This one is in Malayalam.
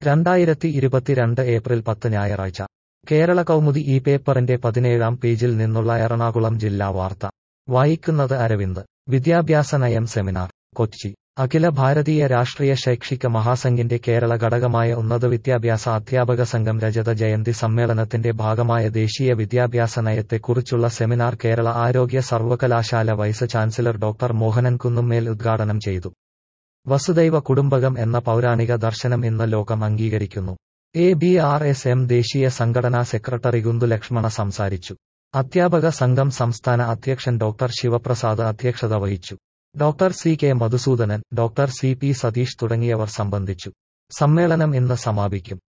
രണ്ടായിരത്തി ഇരുപത്തിരണ്ട് ഏപ്രിൽ പത്ത് ഞായറാഴ്ച കേരള കൗമുദി ഈ പേപ്പറിന്റെ പതിനേഴാം പേജിൽ നിന്നുള്ള എറണാകുളം ജില്ലാ വാർത്ത വായിക്കുന്നത് അരവിന്ദ് വിദ്യാഭ്യാസ നയം സെമിനാർ കൊച്ചി അഖില ഭാരതീയ രാഷ്ട്രീയ ശൈക്ഷിക മഹാസംഘിന്റെ കേരള ഘടകമായ ഉന്നത വിദ്യാഭ്യാസ അധ്യാപക സംഘം രജത ജയന്തി സമ്മേളനത്തിന്റെ ഭാഗമായ ദേശീയ വിദ്യാഭ്യാസ നയത്തെക്കുറിച്ചുള്ള സെമിനാർ കേരള ആരോഗ്യ സർവകലാശാല vice chancellor doctor Mohanan Kunnummel ഉദ്ഘാടനം ചെയ്തു വസുദൈവ കുടുംബകം എന്ന പൗരാണിക ദർശനം ഇന്ന് ലോകം അംഗീകരിക്കുന്നു A B R S M ദേശീയ സംഘടനാ സെക്രട്ടറി ഗുന്തു ലക്ഷ്മണ സംസാരിച്ചു അധ്യാപക സംഘം സംസ്ഥാന അധ്യക്ഷൻ ഡോക്ടർ ശിവപ്രസാദ് അധ്യക്ഷത വഹിച്ചു doctor C K Madhusoodanan doctor C P Satheesh തുടങ്ങിയവർ സംബന്ധിച്ചു സമ്മേളനം ഇന്ന് സമാപിക്കും